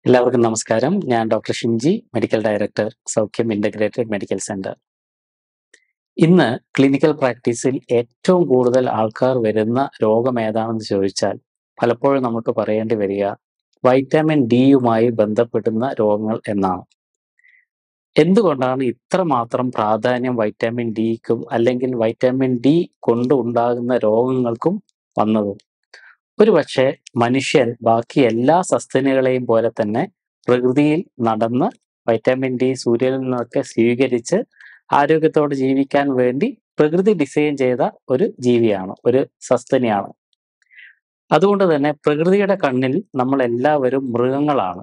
എല്ലാവർക്കും നമസ്കാരം ഞാൻ doctor Shinji medical director Saukhyam integrated medical centre ഇന്ന് ക്ലിനിക്കൽ പ്രാക്ടീസിൽ ഏറ്റവും കൂടുതൽ ആൾക്കാർ വരുന്ന രോഗം ഏതാണെന്ന് ചോദിച്ചാൽ പലപ്പോഴും നമുക്ക് പറയേണ്ടി വരിക വൈറ്റാമിൻ ഡിയുമായി ബന്ധപ്പെടുന്ന രോഗങ്ങൾ എന്നാണ് എന്തുകൊണ്ടാണ് ഇത്രമാത്രം പ്രാധാന്യം വൈറ്റാമിൻ ഡിക്കും അല്ലെങ്കിൽ വൈറ്റാമിൻ ഡി കൊണ്ട് ഉണ്ടാകുന്ന രോഗങ്ങൾക്കും വന്നത് ഒരു പക്ഷേ മനുഷ്യൻ ബാക്കി എല്ലാ സസ്തനികളെയും പോലെ തന്നെ പ്രകൃതിയിൽ നടന്ന് വൈറ്റാമിൻ ഡി സൂര്യനിൽ നിന്നൊക്കെ സ്വീകരിച്ച് ആരോഗ്യത്തോടെ ജീവിക്കാൻ വേണ്ടി പ്രകൃതി ഡിസൈൻ ചെയ്ത ഒരു ജീവിയാണ് ഒരു സസ്തനിയാണ് അതുകൊണ്ട് തന്നെ പ്രകൃതിയുടെ കണ്ണിൽ നമ്മൾ എല്ലാവരും മൃഗങ്ങളാണ്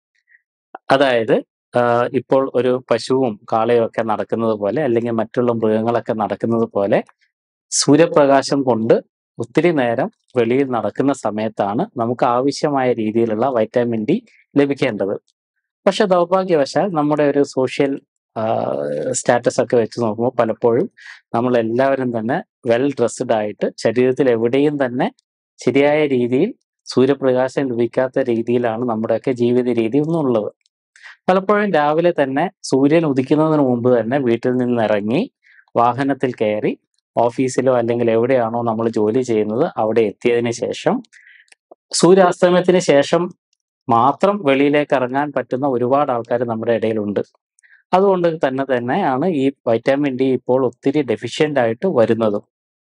അതായത് ആഹ് ഇപ്പോൾ ഒരു പശുവും കാളയും ഒക്കെ നടക്കുന്നത് പോലെ അല്ലെങ്കിൽ മറ്റുള്ള മൃഗങ്ങളൊക്കെ നടക്കുന്നത് പോലെ സൂര്യപ്രകാശം കൊണ്ട് ഒത്തിരി നേരം വെളിയിൽ നടക്കുന്ന സമയത്താണ് നമുക്ക് ആവശ്യമായ രീതിയിലുള്ള വൈറ്റാമിൻ ഡി ലഭിക്കേണ്ടത് പക്ഷെ ദൗർഭാഗ്യവശാൽ നമ്മുടെ ഒരു സോഷ്യൽ സ്റ്റാറ്റസ് ഒക്കെ വെച്ച് നോക്കുമ്പോൾ പലപ്പോഴും നമ്മൾ എല്ലാവരും തന്നെ വെൽ ഡ്രസ്ഡ് ആയിട്ട് ശരീരത്തിൽ എവിടെയും തന്നെ ശരിയായ രീതിയിൽ സൂര്യപ്രകാശം ലഭിക്കാത്ത രീതിയിലാണ് നമ്മുടെയൊക്കെ ജീവിത രീതി ഒന്നുള്ളത് പലപ്പോഴും രാവിലെ തന്നെ സൂര്യൻ ഉദിക്കുന്നതിന് മുമ്പ് തന്നെ വീട്ടിൽ നിന്ന് ഇറങ്ങി വാഹനത്തിൽ കയറി ഓഫീസിലോ അല്ലെങ്കിൽ എവിടെയാണോ നമ്മൾ ജോലി ചെയ്യുന്നത് അവിടെ എത്തിയതിന് ശേഷം സൂര്യാസ്തമയത്തിന് ശേഷം മാത്രം വെളിയിലേക്ക് ഇറങ്ങാൻ പറ്റുന്ന ഒരുപാട് ആൾക്കാർ നമ്മുടെ ഇടയിലുണ്ട് അതുകൊണ്ട് തന്നെ തന്നെയാണ് ഈ വൈറ്റാമിൻ ഡി ഇപ്പോൾ ഒത്തിരി ഡെഫിഷ്യൻ്റ് ആയിട്ട് വരുന്നതും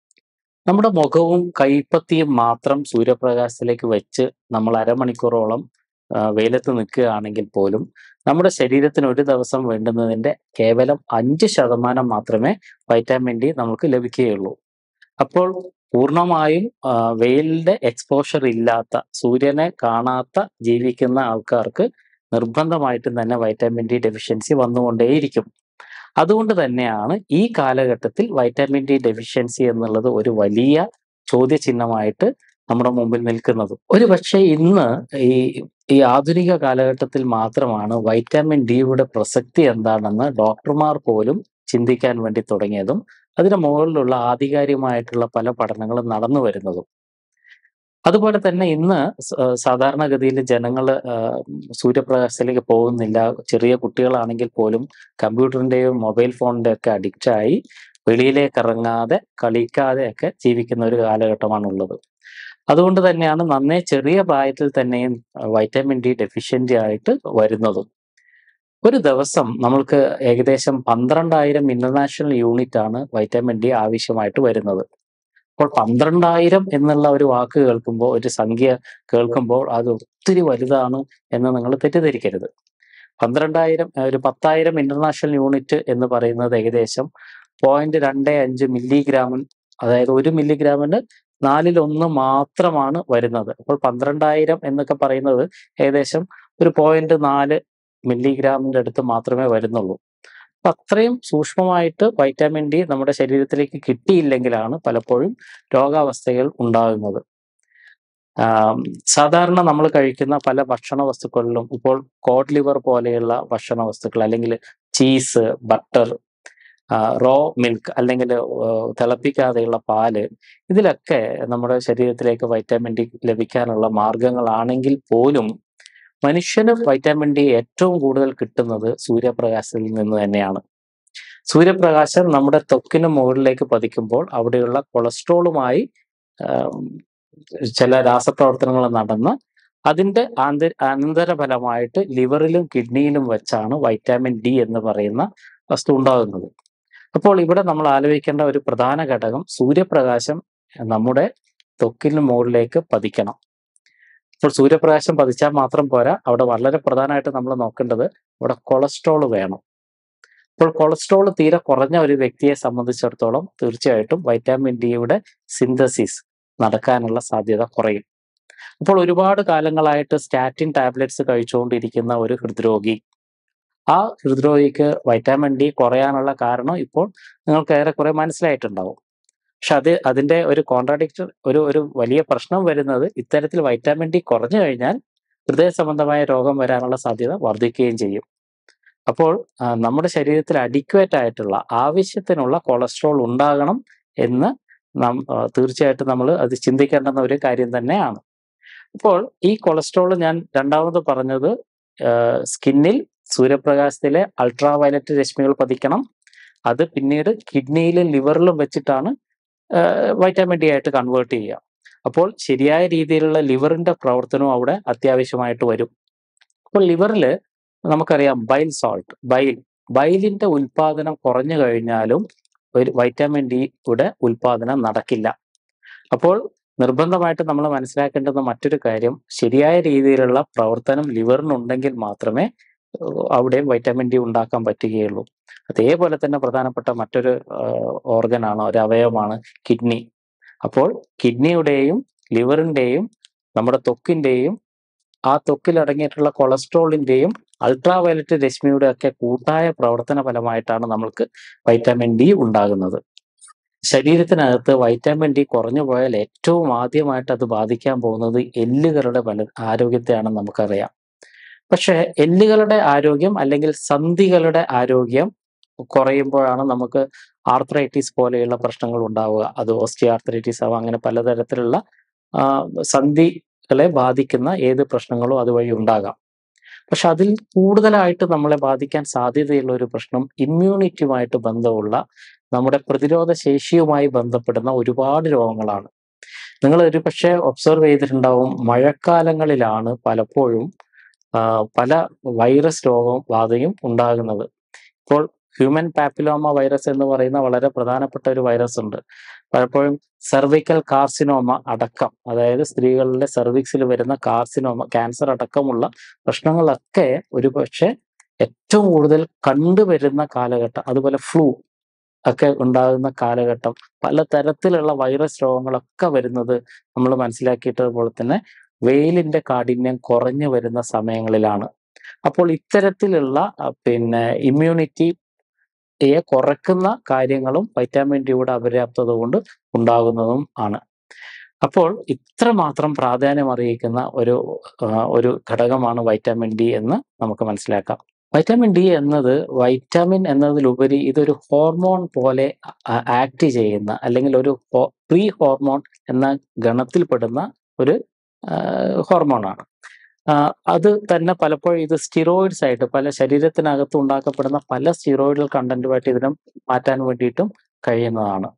നമ്മുടെ മുഖവും കൈപ്പത്തിയും മാത്രം സൂര്യപ്രകാശത്തിലേക്ക് വെച്ച് നമ്മൾ അരമണിക്കൂറോളം ആ, വെയിലത്ത് നിൽക്കുകയാണെങ്കിൽ പോലും നമ്മുടെ ശരീരത്തിന് ഒരു ദിവസം വേണ്ടുന്നതിന്റെ കേവലം അഞ്ച് ശതമാനം മാത്രമേ വൈറ്റാമിൻ ഡി നമുക്ക് ലഭിക്കുകയുള്ളൂ അപ്പോൾ പൂർണ്ണമായും ആ, വെയിലിന്റെ എക്സ്പോഷർ ഇല്ലാത്ത സൂര്യനെ കാണാത്ത ജീവിക്കുന്ന ആൾക്കാർക്ക് നിർബന്ധമായിട്ടും തന്നെ വൈറ്റാമിൻ ഡി ഡെഫിഷ്യൻസി വന്നുകൊണ്ടേയിരിക്കും അതുകൊണ്ട് തന്നെയാണ് ഈ കാലഘട്ടത്തിൽ വൈറ്റാമിൻ ഡി ഡെഫിഷ്യൻസി എന്നുള്ളത് ഒരു വലിയ ചോദ്യചിഹ്നമായിട്ട് നമ്മുടെ മുമ്പിൽ നിൽക്കുന്നത് ഒരു പക്ഷേ ഇന്ന് ഈ ഈ ആധുനിക കാലഘട്ടത്തിൽ മാത്രമാണ് വൈറ്റാമിൻ ഡിയുടെ പ്രസക്തി എന്താണെന്ന് ഡോക്ടർമാർ പോലും ചിന്തിക്കാൻ വേണ്ടി തുടങ്ങിയതും അതിന് മുകളിലുള്ള ആധികാരികമായിട്ടുള്ള പല പഠനങ്ങളും നടന്നു വരുന്നതും അതുപോലെ തന്നെ ഇന്ന് സ- സാധാരണഗതിയിൽ ജനങ്ങൾ സൂര്യപ്രകാശത്തിലേക്ക് പോകുന്നില്ല ചെറിയ കുട്ടികളാണെങ്കിൽ പോലും കമ്പ്യൂട്ടറിന്റെയും മൊബൈൽ ഫോണിന്റെ ഒക്കെ അഡിക്റ്റ് ആയി വെളിയിലേക്ക് ഇറങ്ങാതെ കളിക്കാതെ ഒക്കെ ജീവിക്കുന്ന ഒരു കാലഘട്ടമാണുള്ളത് അതുകൊണ്ട് തന്നെയാണ് നന്നേ ചെറിയ പ്രായത്തിൽ തന്നെയും വൈറ്റമിൻ ഡി ഡെഫിഷ്യൻ്റ് ആയിട്ട് വരുന്നതും ഒരു ദിവസം നമ്മൾക്ക് ഏകദേശം പന്ത്രണ്ടായിരം ഇന്റർനാഷണൽ യൂണിറ്റ് ആണ് വൈറ്റമിൻ ഡി ആവശ്യമായിട്ട് വരുന്നത് അപ്പോൾ പന്ത്രണ്ടായിരം എന്നുള്ള ഒരു വാക്ക് കേൾക്കുമ്പോൾ ഒരു സംഖ്യ കേൾക്കുമ്പോൾ അത് ഒത്തിരി വലുതാണ് എന്ന് നിങ്ങൾ തെറ്റിദ്ധരിക്കരുത് പന്ത്രണ്ടായിരം ഏഹ് ഒരു പത്തായിരം ഇന്റർനാഷണൽ യൂണിറ്റ് എന്ന് പറയുന്നത് ഏകദേശം പോയിന്റ് രണ്ട് അഞ്ച് മില്ലിഗ്രാമിൻ അതായത് ഒരു മില്ലിഗ്രാമിന് നാലിൽ ഒന്ന് മാത്രമാണ് വരുന്നത് അപ്പോൾ പന്ത്രണ്ടായിരം എന്നൊക്കെ പറയുന്നത് ഏകദേശം ഒരു പോയിന്റ് നാല് മില്ലിഗ്രാമിന്റെ അടുത്ത് മാത്രമേ വരുന്നുള്ളൂ അപ്പൊ അത്രയും സൂക്ഷ്മമായിട്ട് വൈറ്റാമിൻ ഡി നമ്മുടെ ശരീരത്തിലേക്ക് കിട്ടിയില്ലെങ്കിലാണ് പലപ്പോഴും രോഗാവസ്ഥകൾ ഉണ്ടാകുന്നത് ആം, സാധാരണ നമ്മൾ കഴിക്കുന്ന പല ഭക്ഷണ വസ്തുക്കളിലും ഇപ്പോൾ കോഡ് ലിവർ പോലെയുള്ള ഭക്ഷണ വസ്തുക്കൾ അല്ലെങ്കിൽ ചീസ് ബട്ടർ റോ മിൽക്ക് അല്ലെങ്കിൽ തിളപ്പിക്കാതെയുള്ള പാല് ഇതിലൊക്കെ നമ്മുടെ ശരീരത്തിലേക്ക് വൈറ്റാമിൻ ഡി ലഭിക്കാനുള്ള മാർഗങ്ങളാണെങ്കിൽ പോലും മനുഷ്യന് വൈറ്റാമിൻ ഡി ഏറ്റവും കൂടുതൽ കിട്ടുന്നത് സൂര്യപ്രകാശത്തിൽ നിന്ന് തന്നെയാണ് സൂര്യപ്രകാശം നമ്മുടെ ത്വക്കിന് മുകളിലേക്ക് പതിക്കുമ്പോൾ അവിടെയുള്ള കൊളസ്ട്രോളുമായി ആം, ചില രാസപ്രവർത്തനങ്ങൾ നടന്ന് അതിന്റെ ആന്ത അനന്തരഫലമായിട്ട് ലിവറിലും കിഡ്നിയിലും വെച്ചാണ് വൈറ്റാമിൻ ഡി എന്ന് പറയുന്ന വസ്തു ഉണ്ടാകുന്നത് അപ്പോൾ ഇവിടെ നമ്മൾ ആലോചിക്കേണ്ട ഒരു പ്രധാന ഘടകം സൂര്യപ്രകാശം നമ്മുടെ ത്വക്കിന് മുകളിലേക്ക് പതിക്കണം അപ്പോൾ സൂര്യപ്രകാശം പതിച്ചാൽ മാത്രം പോരാ അവിടെ വളരെ പ്രധാനമായിട്ട് നമ്മൾ നോക്കേണ്ടത് അവിടെ കൊളസ്ട്രോൾ വേണം അപ്പോൾ കൊളസ്ട്രോൾ തീരെ കുറഞ്ഞ ഒരു വ്യക്തിയെ സംബന്ധിച്ചിടത്തോളം തീർച്ചയായിട്ടും വൈറ്റാമിൻ ഡിയുടെ സിന്തസിസ് നടക്കാനുള്ള സാധ്യത കുറയും അപ്പോൾ ഒരുപാട് കാലങ്ങളായിട്ട് സ്റ്റാറ്റിൻ ടാബ്ലറ്റ്സ് കഴിച്ചുകൊണ്ടിരിക്കുന്ന ഒരു ഹൃദ്രോഗി ആ ഹൃദ്രോഗിക്ക് വൈറ്റാമിൻ ഡി കുറയാനുള്ള കാരണം ഇപ്പോൾ നിങ്ങൾക്ക് ഏറെക്കുറെ മനസ്സിലായിട്ടുണ്ടാവും പക്ഷെ അത് അതിന്റെ ഒരു കോൺട്രാഡിക്ഷൻ ഒരു ഒരു വലിയ പ്രശ്നം വരുന്നത് ഇത്തരത്തിൽ വൈറ്റാമിൻ ഡി കുറഞ്ഞു കഴിഞ്ഞാൽ ഹൃദയ സംബന്ധമായ രോഗം വരാനുള്ള സാധ്യത വർദ്ധിക്കുകയും ചെയ്യും അപ്പോൾ ആ, നമ്മുടെ ശരീരത്തിൽ അഡിക്വേറ്റ് ആയിട്ടുള്ള ആവശ്യത്തിനുള്ള കൊളസ്ട്രോൾ ഉണ്ടാകണം എന്ന് നാം ആ, തീർച്ചയായിട്ടും നമ്മൾ അത് ചിന്തിക്കേണ്ടുന്ന ഒരു കാര്യം തന്നെയാണ് അപ്പോൾ ഈ കൊളസ്ട്രോൾ ഞാൻ രണ്ടാമത് പറഞ്ഞത് ആഹ് സ്കിന്നിൽ സൂര്യപ്രകാശത്തിലെ അൾട്രാ വയലറ്റ് രശ്മികൾ പതിക്കണം. അത് പിന്നീട് കിഡ്നിയിലും ലിവറിലും വെച്ചിട്ടാണ് ആഹ് വൈറ്റാമിൻ ഡി ആയിട്ട് കൺവേർട്ട് ചെയ്യുക. അപ്പോൾ ശരിയായ രീതിയിലുള്ള ലിവറിന്റെ പ്രവർത്തനവും അവിടെ അത്യാവശ്യമായിട്ട് വരും. അപ്പോൾ ലിവറില് നമുക്കറിയാം ബൈൽ സോൾട്ട് ബൈൽ ബൈലിന്റെ ഉൽപാദനം കുറഞ്ഞു കഴിഞ്ഞാലും ഒരു വൈറ്റാമിൻ ഡിയുടെ ഉൽപാദനം നടക്കില്ല. അപ്പോൾ നിർബന്ധമായിട്ടും നമ്മൾ മനസ്സിലാക്കേണ്ടുന്ന മറ്റൊരു കാര്യം ശരിയായ രീതിയിലുള്ള പ്രവർത്തനം ലിവറിനുണ്ടെങ്കിൽ മാത്രമേ ഏഹ് അവിടെയും വൈറ്റാമിൻ ഡി ഉണ്ടാക്കാൻ പറ്റുകയുള്ളൂ. അതേപോലെ തന്നെ പ്രധാനപ്പെട്ട മറ്റൊരു ആഹ് ഓർഗനാണ് ഒരു അവയവമാണ് കിഡ്നി. അപ്പോൾ കിഡ്നിയുടെയും ലിവറിന്റെയും നമ്മുടെ ത്വക്കിന്റെയും ആ ത്വക്കിൽ അടങ്ങിയിട്ടുള്ള കൊളസ്ട്രോളിന്റെയും അൾട്രാ വയലറ്റ് രശ്മിയുടെ ഒക്കെ കൂട്ടായ പ്രവർത്തന ഫലമായിട്ടാണ് നമ്മൾക്ക് വൈറ്റാമിൻ ഡി ഉണ്ടാകുന്നത്. ശരീരത്തിനകത്ത് വൈറ്റാമിൻ ഡി കുറഞ്ഞു പോയാൽ ഏറ്റവും ആദ്യമായിട്ട് അത് ബാധിക്കാൻ പോകുന്നത് എല്ലുകളുടെ ബല ആരോഗ്യത്തെയാണെന്ന് നമുക്കറിയാം. പക്ഷേ എല്ലുകളുടെ ആരോഗ്യം അല്ലെങ്കിൽ സന്ധികളുടെ ആരോഗ്യം കുറയുമ്പോഴാണ് നമുക്ക് ആർത്രൈറ്റിസ് പോലെയുള്ള പ്രശ്നങ്ങൾ ഉണ്ടാവുക. അത് ഓസ്റ്റിയോ ആർത്രൈറ്റിസ് ആവാം അങ്ങനെ പലതരത്തിലുള്ള ആഹ് സന്ധികളെ ബാധിക്കുന്ന ഏത് പ്രശ്നങ്ങളും അതുവഴി ഉണ്ടാകാം. പക്ഷെ അതിൽ കൂടുതലായിട്ട് നമ്മളെ ബാധിക്കാൻ സാധ്യതയുള്ള ഒരു പ്രശ്നം ഇമ്മ്യൂണിറ്റിയുമായിട്ട് ബന്ധമുള്ള നമ്മുടെ പ്രതിരോധ ശേഷിയുമായി ബന്ധപ്പെടുന്ന ഒരുപാട് രോഗങ്ങളാണ്. നിങ്ങൾ ഒരുപക്ഷേ ഒബ്സർവ് ചെയ്തിട്ടുണ്ടാവും മഴക്കാലങ്ങളിലാണ് പലപ്പോഴും ആഹ് പല വൈറസ് രോഗവും ബാധയും ഉണ്ടാകുന്നത്. ഇപ്പോൾ ഹ്യൂമൻ പാപ്പിലോമ വൈറസ് എന്ന് പറയുന്ന വളരെ പ്രധാനപ്പെട്ട ഒരു വൈറസ് ഉണ്ട്. പലപ്പോഴും സെർവിക്കൽ കാർസിനോമ അടക്കം അതായത് സ്ത്രീകളിലെ സെർവിക്സിൽ വരുന്ന കാർസിനോമ ക്യാൻസർ അടക്കമുള്ള പ്രശ്നങ്ങളൊക്കെ ഒരുപക്ഷേ ഏറ്റവും കൂടുതൽ കണ്ടുവരുന്ന കാലഘട്ടം അതുപോലെ ഫ്ലൂ ഒക്കെ ഉണ്ടാകുന്ന കാലഘട്ടം പലതരത്തിലുള്ള വൈറസ് രോഗങ്ങളൊക്കെ വരുന്നത് നമ്മൾ മനസ്സിലാക്കിയിട്ടതുപോലെ തന്നെ വെയിലിന്റെ കാഠിന്യം കുറഞ്ഞു വരുന്ന സമയങ്ങളിലാണ്. അപ്പോൾ ഇത്തരത്തിലുള്ള അഹ് പിന്നെ ഇമ്മ്യൂണിറ്റിയെ കുറയ്ക്കുന്ന കാര്യങ്ങളും വൈറ്റാമിൻ ഡിയുടെ അപര്യാപ്തത കൊണ്ട് ഉണ്ടാകുന്നതും ആണ്. അപ്പോൾ ഇത്രമാത്രം പ്രാധാന്യം അർഹിക്കുന്ന ഒരു ആഹ് ഒരു ഘടകമാണ് വൈറ്റാമിൻ ഡി എന്ന് നമുക്ക് മനസ്സിലാക്കാം. വൈറ്റാമിൻ ഡി എന്നത് വൈറ്റാമിൻ എന്നതിലുപരി ഇതൊരു ഹോർമോൺ പോലെ ആ ആക്ട് ചെയ്യുന്ന അല്ലെങ്കിൽ ഒരു ഹോ പ്രീ ഹോർമോൺ എന്ന ഗണത്തിൽപ്പെടുന്ന ഒരു ആഹ് ഹോർമോണാണ്. ആഹ് അത് തന്നെ പലപ്പോഴും ഇത് സ്റ്റിറോയിഡ്സ് ആയിട്ട് പല ശരീരത്തിനകത്ത് ഉണ്ടാക്കപ്പെടുന്ന പല സ്റ്റിറോയിഡൽ കണ്ടന്റുമായിട്ട് ഇതിനെ മാറ്റാൻ വേണ്ടിയിട്ടും കഴിയുന്നതാണ്.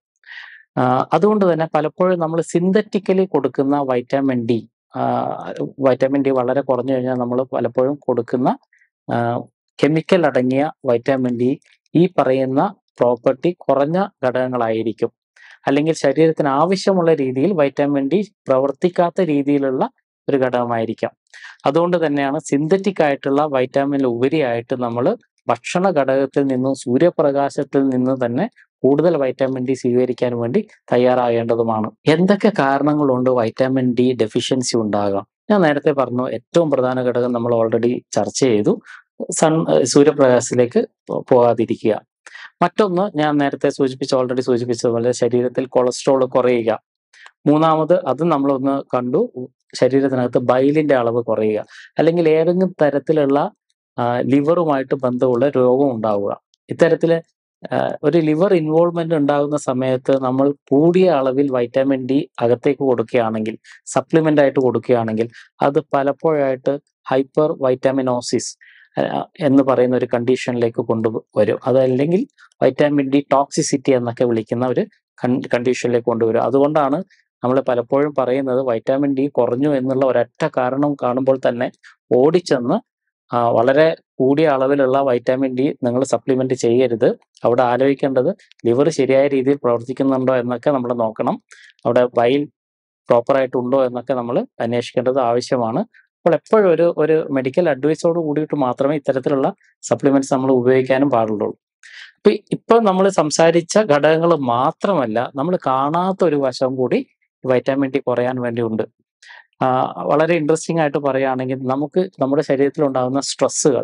ആഹ് അതുകൊണ്ട് തന്നെ പലപ്പോഴും നമ്മൾ സിന്തറ്റിക്കലി കൊടുക്കുന്ന വൈറ്റാമിൻ ഡി ആഹ് വൈറ്റാമിൻ ഡി വളരെ കുറഞ്ഞു കഴിഞ്ഞാൽ നമ്മൾ പലപ്പോഴും കൊടുക്കുന്ന ആഹ് കെമിക്കൽ അടങ്ങിയ വൈറ്റാമിൻ ഡി ഈ പറയുന്ന പ്രോപ്പർട്ടി കുറഞ്ഞ ഘടകങ്ങളായിരിക്കും. അല്ലെങ്കിൽ ശരീരത്തിന് ആവശ്യമുള്ള രീതിയിൽ വൈറ്റാമിൻ ഡി പ്രവർത്തിക്കാത്ത രീതിയിലുള്ള ഒരു ഘടകമായിരിക്കാം. അതുകൊണ്ട് തന്നെയാണ് സിന്തറ്റിക് ആയിട്ടുള്ള വൈറ്റാമിനിൽ ഉപരിയായിട്ട് നമ്മള് ഭക്ഷണ ഘടകത്തിൽ നിന്നും സൂര്യപ്രകാശത്തിൽ നിന്ന് തന്നെ കൂടുതൽ വൈറ്റാമിൻ ഡി സ്വീകരിക്കാൻ വേണ്ടി തയ്യാറാകേണ്ടതുമാണ്. എന്തൊക്കെ കാരണങ്ങൾ കൊണ്ട് വൈറ്റാമിൻ ഡി ഡെഫിഷ്യൻസി ഉണ്ടാകാം? ഞാൻ നേരത്തെ പറഞ്ഞു ഏറ്റവും പ്രധാന ഘടകം നമ്മൾ ഓൾറെഡി ചർച്ച ചെയ്തു. സൺ സൂര്യപ്രകാശത്തിലേക്ക് പോകാതിരിക്കുക. മറ്റൊന്ന് ഞാൻ നേരത്തെ സൂചിപ്പിച്ച ഓൾറെഡി സൂചിപ്പിച്ചതുപോലെ ശരീരത്തിൽ കൊളസ്ട്രോൾ കുറയുക. മൂന്നാമത് അത് നമ്മളൊന്ന് കണ്ടു. ശരീരത്തിനകത്ത് ബൈലിന്റെ അളവ് കുറയുക. അല്ലെങ്കിൽ ഏതെങ്കിലും തരത്തിലുള്ള ആഹ് ലിവറുമായിട്ട് ബന്ധമുള്ള രോഗം ഉണ്ടാവുക. ഇത്തരത്തില് ആഹ് ഒരു ലിവർ ഇൻവോൾവ്മെന്റ് ഉണ്ടാകുന്ന സമയത്ത് നമ്മൾ കൂടിയ അളവിൽ വൈറ്റാമിൻ ഡി അകത്തേക്ക് കൊടുക്കുകയാണെങ്കിൽ സപ്ലിമെന്റ് ആയിട്ട് കൊടുക്കുകയാണെങ്കിൽ അത് പലപ്പോഴായിട്ട് ഹൈപ്പർ വൈറ്റാമിനോസിസ് ആഹ് എന്ന് പറയുന്ന ഒരു കണ്ടീഷനിലേക്ക് കൊണ്ടുവരും. അതല്ലെങ്കിൽ വൈറ്റാമിൻ ഡി ടോക്സിസിറ്റി എന്നൊക്കെ വിളിക്കുന്ന ഒരു കൺ കണ്ടീഷനിലേക്ക് കൊണ്ടുവരും. അതുകൊണ്ടാണ് നമ്മൾ പലപ്പോഴും പറയുന്നത് വൈറ്റാമിൻ ഡി കുറഞ്ഞു എന്നുള്ള ഒരൊറ്റ കാരണം കാണുമ്പോൾ തന്നെ ഓടിച്ചെന്ന് ആഹ് വളരെ കൂടിയ അളവിലുള്ള വൈറ്റാമിൻ ഡി നിങ്ങൾ സപ്ലിമെന്റ് ചെയ്യരുത്. അവിടെ ആലോചിക്കേണ്ടത് ലിവർ ശരിയായ രീതിയിൽ പ്രവർത്തിക്കുന്നുണ്ടോ എന്നൊക്കെ നമ്മൾ നോക്കണം. അവിടെ ബൈൽ പ്രോപ്പർ ആയിട്ട് ഉണ്ടോ എന്നൊക്കെ നമ്മൾ അന്വേഷിക്കേണ്ടത് ആവശ്യമാണ്. അപ്പോൾ എപ്പോഴും ഒരു ഒരു മെഡിക്കൽ അഡ്വൈസോട് കൂടിയിട്ട് മാത്രമേ ഇത്തരത്തിലുള്ള സപ്ലിമെന്റ്സ് നമ്മൾ ഉപയോഗിക്കാനും പാടുള്ളൂ. അപ്പൊ ഇപ്പൊ നമ്മൾ സംസാരിച്ച ഘടകങ്ങൾ മാത്രമല്ല നമ്മൾ കാണാത്ത ഒരു വശം കൂടി വൈറ്റാമിൻ ഡി കുറയാൻ വേണ്ടി ഉണ്ട്. ആഹ് വളരെ ഇൻട്രസ്റ്റിംഗ് ആയിട്ട് പറയുകയാണെങ്കിൽ നമുക്ക് നമ്മുടെ ശരീരത്തിൽ ഉണ്ടാകുന്ന സ്ട്രെസ്സുകൾ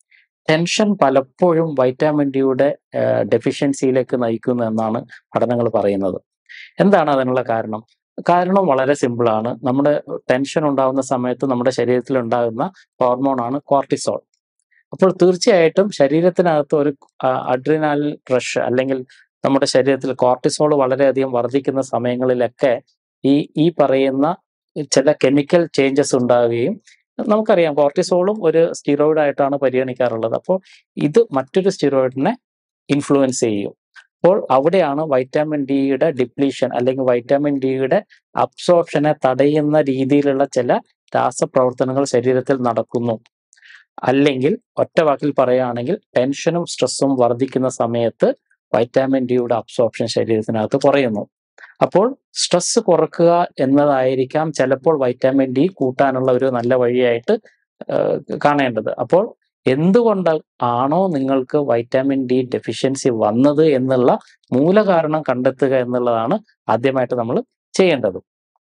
ടെൻഷൻ പലപ്പോഴും വൈറ്റാമിൻ ഡിയുടെ ആഹ് ഡെഫിഷ്യൻസിയിലേക്ക് നയിക്കുന്നു എന്നാണ് പഠനങ്ങൾ പറയുന്നത്. എന്താണ് അതിനുള്ള കാരണം? കാരണം വളരെ സിമ്പിൾ ആണ്. നമ്മുടെ ടെൻഷൻ ഉണ്ടാകുന്ന സമയത്ത് നമ്മുടെ ശരീരത്തിൽ ഉണ്ടാകുന്ന ഹോർമോണാണ് കോർട്ടിസോൾ. അപ്പോൾ തീർച്ചയായിട്ടും ശരീരത്തിനകത്ത് ഒരു ആഹ് അഡ്രിനാലിൻ റഷ് അല്ലെങ്കിൽ നമ്മുടെ ശരീരത്തിൽ കോർട്ടിസോൾ വളരെയധികം വർദ്ധിക്കുന്ന സമയങ്ങളിലൊക്കെ ഈ ഈ പറയുന്ന ചില കെമിക്കൽ ചേഞ്ചസ് ഉണ്ടാവുകയും നമുക്കറിയാം കോർട്ടിസോളും ഒരു സ്റ്റിറോയിഡ് ആയിട്ടാണ് പരിഗണിക്കാറുള്ളത്. അപ്പോൾ ഇത് മറ്റൊരു സ്റ്റിറോയിഡിനെ ഇൻഫ്ലുവൻസ് ചെയ്യും. അപ്പോൾ അവിടെയാണ് വൈറ്റാമിൻ ഡിയുടെ ഡിപ്ലീഷൻ അല്ലെങ്കിൽ വൈറ്റാമിൻ ഡിയുടെ അബ്സോർപ്ഷനെ തടയുന്ന രീതിയിലുള്ള ചില രാസപ്രവർത്തനങ്ങൾ ശരീരത്തിൽ നടക്കുന്നു. അല്ലെങ്കിൽ ഒറ്റ വാക്കിൽ പറയുകയാണെങ്കിൽ ടെൻഷനും സ്ട്രെസ്സും വർദ്ധിക്കുന്ന സമയത്ത് വൈറ്റാമിൻ ഡിയുടെ അബ്സോർപ്ഷൻ ശരീരത്തിനകത്ത് കുറയുന്നു. അപ്പോൾ സ്ട്രെസ് കുറക്കുക എന്നതായിരിക്കാം ചിലപ്പോൾ വൈറ്റാമിൻ ഡി കൂട്ടാനുള്ള ഒരു നല്ല വഴിയായിട്ട് ഏഹ്, കാണേണ്ടത്. അപ്പോൾ എന്തുകൊണ്ട് ആണോ നിങ്ങൾക്ക് വൈറ്റാമിൻ ഡി ഡെഫിഷ്യൻസി വന്നത് എന്നുള്ള മൂലകാരണം കണ്ടെത്തുക എന്നുള്ളതാണ് ആദ്യമായിട്ട് നമ്മൾ ചെയ്യേണ്ടത്.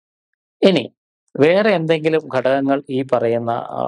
ഇനി വേറെ എന്തെങ്കിലും ഘടകങ്ങൾ ഈ പറയുന്ന ആ,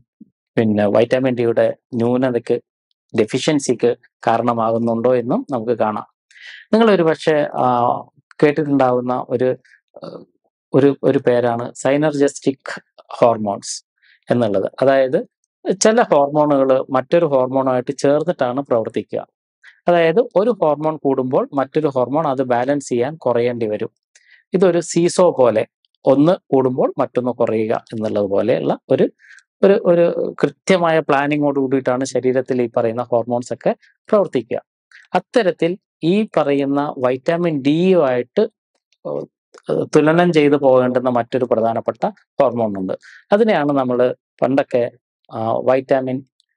പിന്നെ വൈറ്റാമിൻ ഡിയുടെ ന്യൂനതയ്ക്ക് ഡെഫിഷ്യൻസിക്ക് കാരണമാകുന്നുണ്ടോ എന്നും നമുക്ക് കാണാം. നിങ്ങൾ ഒരുപക്ഷെ ആ, കേട്ടിട്ടുണ്ടാവുന്ന ഒരു ഏഹ്, ഒരു ഒരു പേരാണ് സൈനർജിസ്റ്റിക് ഹോർമോൺസ് എന്നുള്ളത്. അതായത് ചില ഹോർമോണുകൾ മറ്റൊരു ഹോർമോണുമായിട്ട് ചേർന്നിട്ടാണ് പ്രവർത്തിക്കുക. അതായത് ഒരു ഹോർമോൺ കൂടുമ്പോൾ മറ്റൊരു ഹോർമോൺ അത് ബാലൻസ് ചെയ്യാൻ കുറയേണ്ടി വരും. ഇതൊരു സീസോ പോലെ ഒന്ന് കൂടുമ്പോൾ മറ്റൊന്ന് കുറയുക എന്നുള്ളത് പോലെയുള്ള ഒരു ഒരു ഒരു കൃത്യമായ പ്ലാനിങ്ങോട് കൂടിയിട്ടാണ് ശരീരത്തിൽ ഈ പറയുന്ന ഹോർമോൺസ് ഒക്കെ പ്രവർത്തിക്കുക. അത്തരത്തിൽ ഈ പറയുന്ന വൈറ്റാമിൻ ഡിയുമായിട്ട് ഏഹ്, ഏഹ്, തുലനം ചെയ്തു പോകേണ്ടുന്ന മറ്റൊരു പ്രധാനപ്പെട്ട ഹോർമോൺ ഉണ്ട്. അതിനെയാണ് നമ്മൾ പണ്ടൊക്കെ ആ, വൈറ്റാമിൻ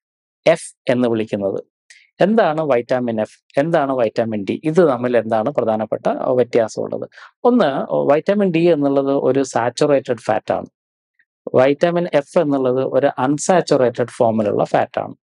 എഫ് എന്ന് വിളിക്കുന്നത്. എന്താണ് വൈറ്റാമിൻ എഫ്? എന്താണ് വൈറ്റാമിൻ ഡി? ഇത് തമ്മിൽ എന്താണ് പ്രധാനപ്പെട്ട വ്യത്യാസമുള്ളത്? ഒന്ന് വൈറ്റാമിൻ ഡി എന്നുള്ളത് ഒരു സാച്ചുറേറ്റഡ് ഫാറ്റ് ആണ്. വൈറ്റാമിൻ എഫ് എന്നുള്ളത് ഒരു അൺസാച്ചുറേറ്റഡ് ഫോമിലുള്ള ഫാറ്റ് ആണ്.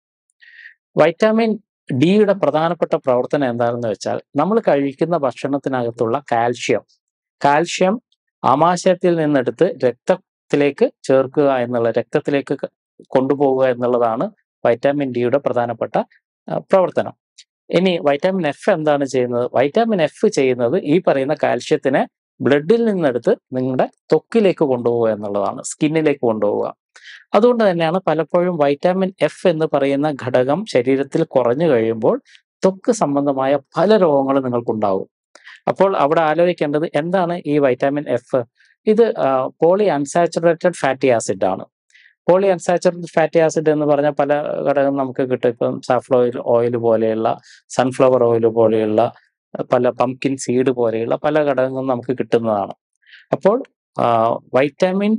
വൈറ്റാമിൻ ഡിയുടെ പ്രധാനപ്പെട്ട പ്രവർത്തനം എന്താണെന്ന് വെച്ചാൽ നമ്മൾ കഴിക്കുന്ന ഭക്ഷണത്തിനകത്തുള്ള കാൽഷ്യം കാൽഷ്യം ആമാശയത്തിൽ നിന്നെടുത്ത് രക്തത്തിലേക്ക് ചേർക്കുക എന്നുള്ള രക്തത്തിലേക്ക് ക- കൊണ്ടുപോവുക എന്നുള്ളതാണ് വൈറ്റാമിൻ ഡിയുടെ പ്രധാനപ്പെട്ട ആ, പ്രവർത്തനം. ഇനി വൈറ്റാമിൻ എഫ് എന്താണ് ചെയ്യുന്നത്? വൈറ്റാമിൻ എഫ് ചെയ്യുന്നത് ഈ പറയുന്ന കാൽഷ്യത്തിനെ ബ്ലഡിൽ നിന്നെടുത്ത് നിങ്ങളുടെ ത്വക്കിലേക്ക് കൊണ്ടുപോവുക എന്നുള്ളതാണ്. സ്കിന്നിലേക്ക് കൊണ്ടുപോവുക. അതുകൊണ്ട് തന്നെയാണ് പലപ്പോഴും വൈറ്റാമിൻ എഫ് എന്ന് പറയുന്ന ഘടകം ശരീരത്തിൽ കുറഞ്ഞു കഴിയുമ്പോൾ ത്വക്ക് സംബന്ധമായ പല രോഗങ്ങളും നിങ്ങൾക്കുണ്ടാവും. അപ്പോൾ അവിടെ ആലോചിക്കേണ്ടത് എന്താണ് ഈ വൈറ്റാമിൻ എഫ്? ഇത് പോളി അൺസാച്ചുറേറ്റഡ് ഫാറ്റി ആസിഡ് ആണ്. പോളി അൺസാച്ചുറേറ്റഡ് ഫാറ്റി ആസിഡ് എന്ന് പറഞ്ഞാൽ പല ഘടകം നമുക്ക് കിട്ടും. ഇപ്പം സാഫ്ലോയിൽ ഓയിൽ പോലെയുള്ള സൺഫ്ലവർ ഓയിൽ പോലെയുള്ള അഹ് പല പംകിൻ സീഡ് പോലെയുള്ള പല ഘടകങ്ങളും നമുക്ക് കിട്ടുന്നതാണ്. അപ്പോൾ ആ, വൈറ്റാമിൻ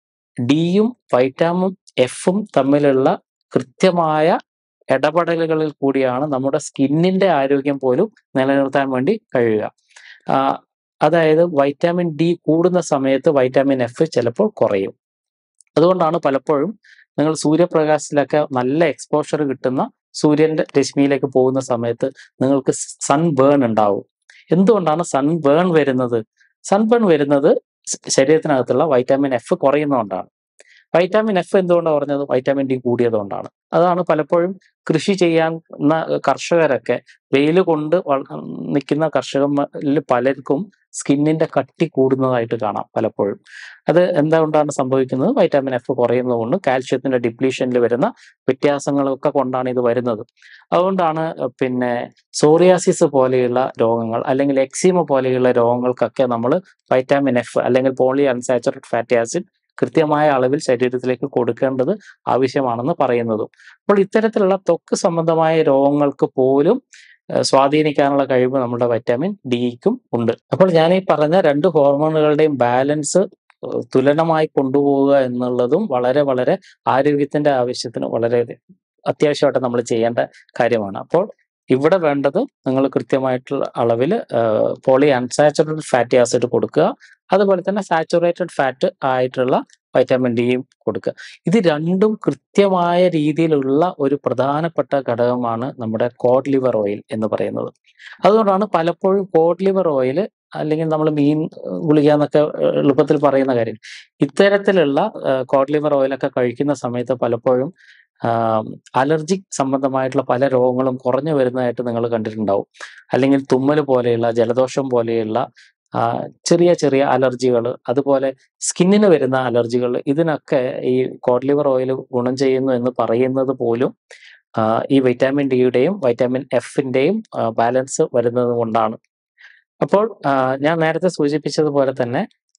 ഡിയും വൈറ്റാമിൻ എഫും തമ്മിലുള്ള കൃത്യമായ ഇടപെടലുകളിൽ കൂടിയാണ് നമ്മുടെ സ്കിന്നിന്റെ ആരോഗ്യം പോലും നിലനിർത്താൻ വേണ്ടി കഴിയുക. ആ, അതായത് വൈറ്റാമിൻ ഡി കൂടുന്ന സമയത്ത് വൈറ്റാമിൻ എഫ് ചിലപ്പോൾ കുറയും. അതുകൊണ്ടാണ് പലപ്പോഴും നിങ്ങൾ സൂര്യപ്രകാശത്തിലൊക്കെ നല്ല എക്സ്പോഷർ കിട്ടുന്ന സൂര്യന്റെ രശ്മിയിലേക്ക് പോകുന്ന സമയത്ത് നിങ്ങൾക്ക് സൺ ബേൺ ഉണ്ടാവും. എന്തുകൊണ്ടാണ് സൺ ബേൺ വരുന്നത്? സൺ ബേൺ വരുന്നത് ശ- ശരീരത്തിനകത്തുള്ള വൈറ്റാമിൻ എഫ് കുറയുന്നതുകൊണ്ടാണ്. വൈറ്റാമിൻ എഫ് എന്തുകൊണ്ടാണ് കുറഞ്ഞത്? വൈറ്റാമിൻ ഡി കൂടിയത് കൊണ്ടാണ്. അതാണ് പലപ്പോഴും കൃഷി ചെയ്യുന്ന കർഷകരൊക്കെ വെയില് കൊണ്ട് വള നിൽക്കുന്ന കർഷകരിൽ പലർക്കും സ്കിന്നിന്റെ കട്ടി കൂടുന്നതായിട്ട് കാണാം പലപ്പോഴും. അത് എന്തുകൊണ്ടാണ് സംഭവിക്കുന്നത്? വൈറ്റാമിൻ എഫ് കുറയുന്നത് കൊണ്ടും കാൽഷ്യത്തിന്റെ ഡിപ്ലീഷനിൽ വരുന്ന വ്യത്യാസങ്ങളൊക്കെ കൊണ്ടാണ് ഇത് വരുന്നത്. അതുകൊണ്ടാണ് പിന്നെ സോറിയാസിസ് പോലെയുള്ള രോഗങ്ങൾ അല്ലെങ്കിൽ എക്സിമ പോലെയുള്ള രോഗങ്ങൾക്കൊക്കെ നമ്മൾ വൈറ്റാമിൻ എഫ് അല്ലെങ്കിൽ പോളി അൺസാച്ചുറേറ്റഡ് ഫാറ്റി ആസിഡ് കൃത്യമായ അളവിൽ ശരീരത്തിലേക്ക് കൊടുക്കേണ്ടത് ആവശ്യമാണെന്ന് പറയുന്നതും. അപ്പോൾ ഇത്തരത്തിലുള്ള ത്വക്ക് സംബന്ധമായ രോഗങ്ങൾക്ക് പോലും ഏഹ് സ്വാധീനിക്കാനുള്ള കഴിവ് നമ്മുടെ വൈറ്റാമിൻ ഡിക്കും ഉണ്ട്. അപ്പോൾ ഞാൻ ഈ പറഞ്ഞ 2 ഹോർമോണുകളുടെയും ബാലൻസ് ഏഹ് തുലനമായി കൊണ്ടുപോവുക എന്നുള്ളതും വളരെ വളരെ ആരോഗ്യത്തിന്റെ ആവശ്യത്തിന് വളരെ അത്യാവശ്യമായിട്ട് നമ്മൾ ചെയ്യേണ്ട കാര്യമാണ്. അപ്പോൾ ഇവിടെ വേണ്ടത് നിങ്ങൾ കൃത്യമായിട്ടുള്ള അളവിൽ ഏഹ് പോളി അൺസാച്ചുറേറ്റഡ് ഫാറ്റി ആസിഡ് കൊടുക്കുക. അതുപോലെ തന്നെ സാച്ചുറേറ്റഡ് ഫാറ്റ് ആയിട്ടുള്ള വൈറ്റാമിൻ ഡിയും കൊടുക്കുക. ഇത് രണ്ടും കൃത്യമായ രീതിയിലുള്ള ഒരു പ്രധാനപ്പെട്ട ഘടകമാണ് നമ്മുടെ കോഡ് ലിവർ ഓയിൽ എന്ന് പറയുന്നത്. അതുകൊണ്ടാണ് പലപ്പോഴും കോഡ് ലിവർ ഓയിൽ അല്ലെങ്കിൽ നമ്മൾ മീൻ ഏഹ് ഗുളിക എന്നൊക്കെ ഏഹ് എളുപ്പത്തിൽ പറയുന്ന കാര്യം. ഇത്തരത്തിലുള്ള ഏഹ് കോഡ് ലിവർ ഓയിലൊക്കെ കഴിക്കുന്ന സമയത്ത് പലപ്പോഴും ആഹ് അലർജിക് സംബന്ധമായിട്ടുള്ള പല രോഗങ്ങളും കുറഞ്ഞു വരുന്നതായിട്ട് നിങ്ങൾ കണ്ടിട്ടുണ്ടാവും. അല്ലെങ്കിൽ തുമ്മൽ പോലെയുള്ള ജലദോഷം പോലെയുള്ള ആഹ് ചെറിയ ചെറിയ അലർജികള് അതുപോലെ സ്കിന്നിന് വരുന്ന അലർജികൾ ഇതിനൊക്കെ ഈ കോഡ് ലിവർ ഓയിൽ ഗുണം ചെയ്യുന്നു എന്ന് പറയുന്നത് പോലും ആഹ് ഈ വൈറ്റാമിൻ ഡിയുടെയും വൈറ്റാമിൻ എഫിന്റെയും ആഹ് ബാലൻസ് വരുന്നത് കൊണ്ടാണ്. അപ്പോൾ ആഹ് ഞാൻ നേരത്തെ സൂചിപ്പിച്ചതുപോലെ തന്നെ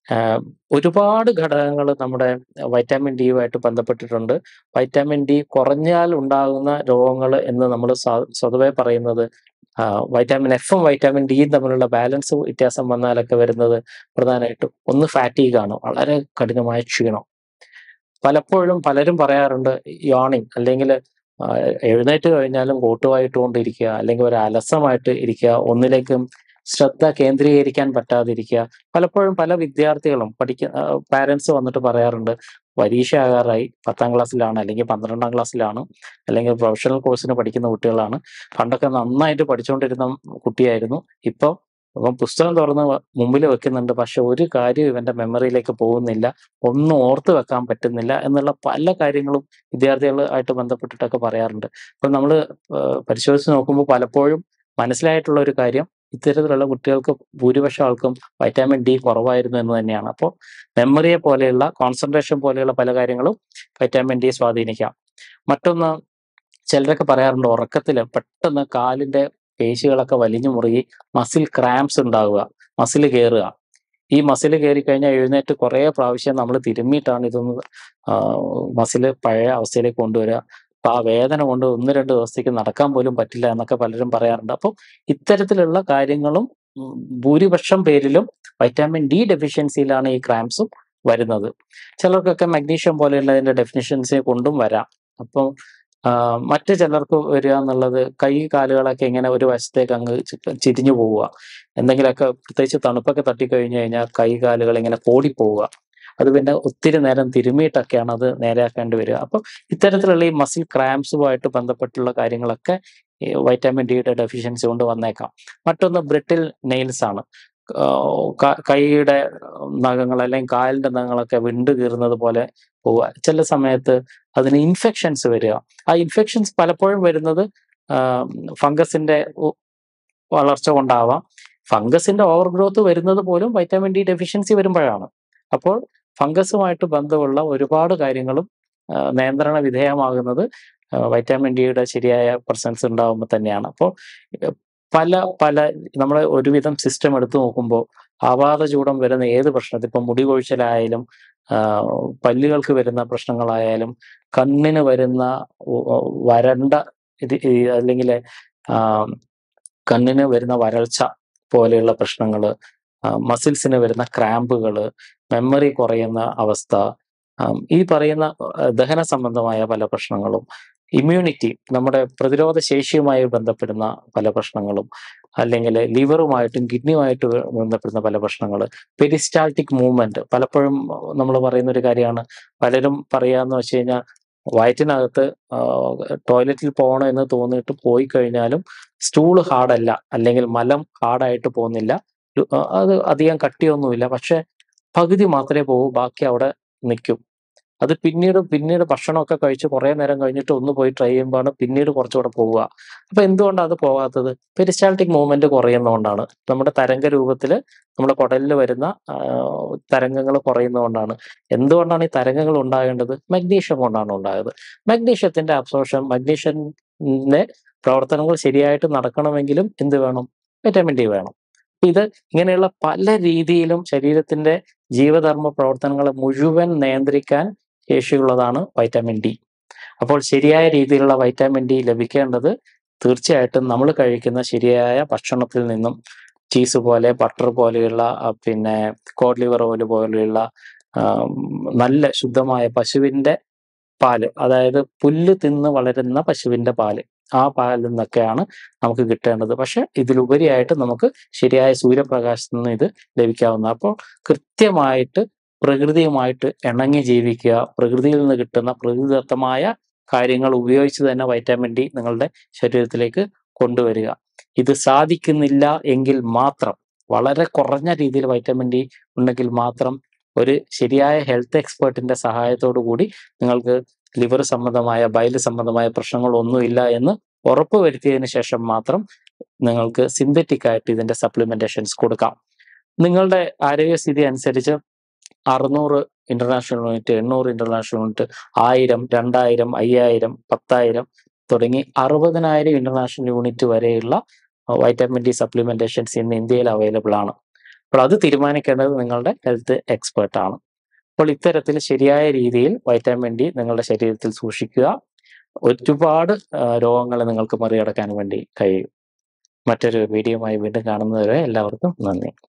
ആഹ് ഒരുപാട് ഘടകങ്ങൾ നമ്മുടെ വൈറ്റാമിൻ ഡിയുമായിട്ട് ബന്ധപ്പെട്ടിട്ടുണ്ട്. വൈറ്റാമിൻ ഡി കുറഞ്ഞാൽ ഉണ്ടാകുന്ന രോഗങ്ങൾ എന്ന് നമ്മൾ സ സ്വതവേ പറയുന്നത് ആഹ് വൈറ്റാമിൻ എഫും വൈറ്റാമിൻ ഡിയും തമ്മിലുള്ള ബാലൻസ് വ്യത്യാസം വന്നാലൊക്കെ വരുന്നത് പ്രധാനമായിട്ടും ഒന്ന് ഫാറ്റീഗ് ആണ്. വളരെ കഠിനമായ ക്ഷീണം. പലപ്പോഴും പലരും പറയാറുണ്ട് യോണിങ് അല്ലെങ്കിൽ ആഹ് എഴുന്നേറ്റ് കഴിഞ്ഞാലും കോട്ടുവായിട്ടുകൊണ്ടിരിക്കുക, അല്ലെങ്കിൽ ഒരു അലസമായിട്ട് ഇരിക്കുക, ഒന്നിലേക്കും ശ്രദ്ധ കേന്ദ്രീകരിക്കാൻ പറ്റാതിരിക്കുക. പലപ്പോഴും പല വിദ്യാർത്ഥികളും പഠിക്ക ആഹ് പാരന്റ്സ് വന്നിട്ട് പറയാറുണ്ട് പരീക്ഷ ആകാറായി 10ാം ക്ലാസ്സിലാണ് അല്ലെങ്കിൽ 12ാം ക്ലാസ്സിലാണ് അല്ലെങ്കിൽ പ്രൊഫഷണൽ കോഴ്സിന് പഠിക്കുന്ന കുട്ടികളാണ്. പണ്ടൊക്കെ നന്നായിട്ട് പഠിച്ചുകൊണ്ടിരുന്ന കുട്ടിയായിരുന്നു. ഇപ്പൊ ഇവൻ പുസ്തകം തുറന്ന് മുമ്പിൽ വെക്കുന്നുണ്ട്. പക്ഷെ ഒരു കാര്യവും ഇവന്റെ മെമ്മറിയിലേക്ക് പോകുന്നില്ല. ഒന്നും ഓർത്ത് വെക്കാൻ പറ്റുന്നില്ല എന്നുള്ള പല കാര്യങ്ങളും വിദ്യാർത്ഥികളുമായിട്ട് ബന്ധപ്പെട്ടിട്ടൊക്കെ പറയാറുണ്ട്. അപ്പൊ നമ്മള് ഏഹ് പരിശോധിച്ച് നോക്കുമ്പോൾ പലപ്പോഴും മനസ്സിലായിട്ടുള്ള ഒരു കാര്യം ഇത്തരത്തിലുള്ള കുട്ടികൾക്ക് ഭൂരിപക്ഷം ആൾക്കും വൈറ്റാമിൻ ഡി കുറവായിരുന്നു എന്ന് തന്നെയാണ്. അപ്പൊ മെമ്മറിയെ പോലെയുള്ള കോൺസൻട്രേഷൻ പോലെയുള്ള പല കാര്യങ്ങളും വൈറ്റാമിൻ ഡി സ്വാധീനിക്കാം. മറ്റൊന്ന് ചിലരൊക്കെ പറയാറുണ്ട് ഉറക്കത്തില് പെട്ടെന്ന് കാലിന്റെ പേശികളൊക്കെ വലിഞ്ഞു മുറുകി മസിൽ ക്രാംപ്സ് ഉണ്ടാവുക, മസിൽ കേറുക. ഈ മസിൽ കേറിക്കഴിഞ്ഞാൽ എഴുന്നേറ്റ് കുറേ പ്രാവശ്യം നമ്മൾ തിരുമ്മിയിട്ടാണ് ഇതൊന്ന് ആഹ് മസിൽ പഴയ അവസ്ഥയിലേക്ക് കൊണ്ടുവരിക. അപ്പൊ ആ വേദന കൊണ്ട് 1, 2 ദിവസത്തേക്ക് നടക്കാൻ പോലും പറ്റില്ല എന്നൊക്കെ പലരും പറയാറുണ്ട്. അപ്പൊ ഇത്തരത്തിലുള്ള കാര്യങ്ങളും ഉം ഭൂരിപക്ഷം പേരിലും വൈറ്റാമിൻ ഡി ഡെഫിഷ്യൻസിയിലാണ് ഈ ക്രാംപ്സും വരുന്നത്. ചിലർക്കൊക്കെ മഗ്നീഷ്യം പോലെയുള്ളതിന്റെ ഡെഫിഷ്യൻസി കൊണ്ടും വരാം. അപ്പം ആഹ് മറ്റ് ചിലർക്ക് വരിക എന്നുള്ളത് കൈ കാലുകളൊക്കെ ഇങ്ങനെ ഒരു വശത്തേക്ക് അങ്ങ് ചി ചിരിഞ്ഞു പോവുക. എന്തെങ്കിലുമൊക്കെ പ്രത്യേകിച്ച് തണുപ്പൊക്കെ തട്ടിക്കഴിഞ്ഞു കഴിഞ്ഞാൽ കൈ കാലുകൾ ഇങ്ങനെ കോടിപ്പോവുക. അത് പിന്നെ ഒത്തിരി നേരം തിരുമ്മിയിട്ടൊക്കെയാണ് അത് നേരെയാക്കേണ്ടി വരിക. അപ്പൊ ഇത്തരത്തിലുള്ള ഈ മസിൽ ക്രാംപ്സുമായിട്ട് ബന്ധപ്പെട്ടുള്ള കാര്യങ്ങളൊക്കെ ഈ വൈറ്റാമിൻ ഡിയുടെ ഡെഫിഷ്യൻസി കൊണ്ട് വന്നേക്കാം. മറ്റൊന്ന് ബ്രിട്ടിൽ നെയിൽസ് ആണ്. ആഹ് ക കൈയുടെ നഖങ്ങൾ അല്ലെങ്കിൽ കാലിന്റെ നഖങ്ങളൊക്കെ വിണ്ട് കീറുന്നത് പോലെ പോവുക. ചില സമയത്ത് അതിന് ഇൻഫെക്ഷൻസ് വരിക. ആ ഇൻഫെക്ഷൻസ് പലപ്പോഴും വരുന്നത് ആഹ് ഫംഗസിന്റെ ഉ വളർച്ച കൊണ്ടാവാം. ഫംഗസിന്റെ ഓവർ ഗ്രോത്ത് വരുന്നത് പോലും വൈറ്റാമിൻ ഡി ഡെഫിഷ്യൻസി വരുമ്പോഴാണ്. അപ്പോൾ ഫംഗസുമായിട്ട് ബന്ധമുള്ള ഒരുപാട് കാര്യങ്ങളും ആഹ് നിയന്ത്രണ വിധേയമാകുന്നത് ആഹ് വൈറ്റാമിൻ ഡിയുടെ ശരിയായ പ്രസൻസ് ഉണ്ടാവുമ്പോ തന്നെയാണ്. അപ്പൊ പല പല നമ്മള് ഒരുവിധം സിസ്റ്റം എടുത്തു നോക്കുമ്പോൾ ആവാതചൂടം വരുന്ന ഏത് പ്രശ്നത്തിൽ ഇപ്പൊ മുടി കൊഴിച്ചിലായാലും ആഹ് പല്ലുകൾക്ക് വരുന്ന പ്രശ്നങ്ങളായാലും കണ്ണിന് വരുന്ന ഉ വരണ്ട ഇത് ഈ അല്ലെങ്കില് ആഹ് കണ്ണിന് വരുന്ന വരൾച്ച പോലെയുള്ള പ്രശ്നങ്ങള്, ആഹ് മസിൽസിന് വരുന്ന ക്രാമ്പുകള്, മെമ്മറി കുറയുന്ന അവസ്ഥ, ആഹ് ഈ പറയുന്ന ആഹ് ദഹന സംബന്ധമായ പല പ്രശ്നങ്ങളും, ഇമ്മ്യൂണിറ്റി നമ്മുടെ പ്രതിരോധ ശേഷിയുമായി ബന്ധപ്പെടുന്ന പല പ്രശ്നങ്ങളും, അല്ലെങ്കില് ലിവറുമായിട്ടും കിഡ്നിയുമായിട്ട് ബന്ധപ്പെടുന്ന പല പ്രശ്നങ്ങള്, പെരിസ്റ്റാൾട്ടിക് മൂവ്മെന്റ് പലപ്പോഴും നമ്മള് പറയുന്ന ഒരു കാര്യമാണ്. പലരും പറയാന്ന് വെച്ച് കഴിഞ്ഞാൽ വയറ്റിനകത്ത് ആഹ് ടോയ്ലറ്റിൽ പോകണം എന്ന് തോന്നിയിട്ട് പോയി കഴിഞ്ഞാലും സ്റ്റൂള് ഹാർഡല്ല അല്ലെങ്കിൽ മലം ഹാർഡായിട്ട് പോകുന്നില്ല. ഒരു അ അത് അധികം കട്ടിയൊന്നുമില്ല. പക്ഷെ പകുതി മാത്രമേ പോകൂ. ബാക്കി അവിടെ നിക്കും. അത് പിന്നീട് പിന്നീട് ഭക്ഷണമൊക്കെ കഴിച്ച് കുറേ നേരം കഴിഞ്ഞിട്ട് ഒന്ന് പോയി ട്രൈ ചെയ്യുമ്പോഴാണ് പിന്നീട് കുറച്ചുകൂടെ പോവുക. അപ്പൊ എന്തുകൊണ്ടാ അത് പോകാത്തത്? പെരിസ്റ്റാൾട്ടിക് മൂവ്മെന്റ് കുറയുന്നതുകൊണ്ടാണ്. നമ്മുടെ തരംഗ രൂപത്തില് നമ്മുടെ കുടലില് വരുന്ന ആഹ് തരംഗങ്ങൾ കുറയുന്നതുകൊണ്ടാണ്. എന്തുകൊണ്ടാണ് ഈ തരംഗങ്ങൾ ഉണ്ടാകേണ്ടത്? മഗ്നീഷ്യം കൊണ്ടാണ് ഉണ്ടായത്. മഗ്നീഷ്യത്തിന്റെ അബ്സോർപ്ഷൻ മഗ്നീഷ്യത്തിന്റെ പ്രവർത്തനങ്ങൾ ശരിയായിട്ട് നടക്കണമെങ്കിലും എന്ത് വേണം? വൈറ്റാമിൻ ഡി വേണം. ഇത് ഇങ്ങനെയുള്ള പല രീതിയിലും ശരീരത്തിന്റെ ജീവധർമ്മ പ്രവർത്തനങ്ങളെ മുഴുവൻ നിയന്ത്രിക്കാൻ ശേഷിയുള്ളതാണ് വൈറ്റാമിൻ ഡി. അപ്പോൾ ശരിയായ രീതിയിലുള്ള വൈറ്റാമിൻ ഡി ലഭിക്കേണ്ടത് തീർച്ചയായിട്ടും നമ്മൾ കഴിക്കുന്ന ശരിയായ ഭക്ഷണത്തിൽ നിന്നും ചീസ് പോലെ, ബട്ടർ പോലെയുള്ള ആഹ് പിന്നെ കോഡ് ലിവർ ഓയിൽ പോലെയുള്ള ആഹ് നല്ല ശുദ്ധമായ പശുവിന്റെ പാല് അതായത് പുല്ല് തിന്ന് വളരുന്ന പശുവിന്റെ പാല്. ആ പാലിൽ നിന്നൊക്കെയാണ് നമുക്ക് കിട്ടേണ്ടത്. പക്ഷെ ഇതിലുപരിയായിട്ട് നമുക്ക് ശരിയായ സൂര്യപ്രകാശത്തിൽ നിന്ന് ഇത് ലഭിക്കാവുന്നതാണ്. അപ്പോൾ കൃത്യമായിട്ട് പ്രകൃതിയുമായിട്ട് ഇണങ്ങി ജീവിക്കുക. പ്രകൃതിയിൽ നിന്ന് കിട്ടുന്ന പ്രകൃതിദത്തമായ കാര്യങ്ങൾ ഉപയോഗിച്ച് തന്നെ വൈറ്റാമിൻ ഡി നിങ്ങളുടെ ശരീരത്തിലേക്ക് കൊണ്ടുവരിക. ഇത് സാധിക്കുന്നില്ല എങ്കിൽ മാത്രം വളരെ കുറഞ്ഞ രീതിയിൽ വൈറ്റാമിൻ ഡി ഉണ്ടെങ്കിൽ മാത്രം ഒരു ശരിയായ ഹെൽത്ത് എക്സ്പെർട്ടിന്റെ സഹായത്തോടു കൂടി നിങ്ങൾക്ക് ലിവർ സംബന്ധമായ, ബയല് സംബന്ധമായ പ്രശ്നങ്ങളൊന്നുമില്ല എന്ന് ഉറപ്പ് വരുത്തിയതിന് ശേഷം മാത്രം നിങ്ങൾക്ക് സിന്തറ്റിക് ആയിട്ട് ഇതിന്റെ സപ്ലിമെന്റേഷൻസ് കൊടുക്കാം. നിങ്ങളുടെ ആരോഗ്യസ്ഥിതി അനുസരിച്ച് 600 ഇന്റർനാഷണൽ യൂണിറ്റ്, 800 ഇന്റർനാഷണൽ യൂണിറ്റ്, 1000, 2000, 5000, 10000 തുടങ്ങി 60000 ഇന്റർനാഷണൽ യൂണിറ്റ് വരെയുള്ള വൈറ്റാമിൻ ഡി സപ്ലിമെന്റേഷൻസ് ഇന്ന് ഇന്ത്യയിൽ അവൈലബിൾ ആണ്. അപ്പോൾ അത് തീരുമാനിക്കേണ്ടത് നിങ്ങളുടെ ഹെൽത്ത് എക്സ്പെർട്ട് ആണ് അപ്പോൾ ഇത്തരത്തിൽ ശരിയായ രീതിയിൽ വൈറ്റാമിൻ ഡി നിങ്ങളുടെ ശരീരത്തിൽ സൂക്ഷിക്കുക ഒരുപാട് രോഗങ്ങൾ നിങ്ങൾക്ക് മറികടക്കാൻ വേണ്ടി കഴിയും മറ്റൊരു വീഡിയോയുമായി വീണ്ടും കാണുന്നതുവരെ എല്ലാവർക്കും നന്ദി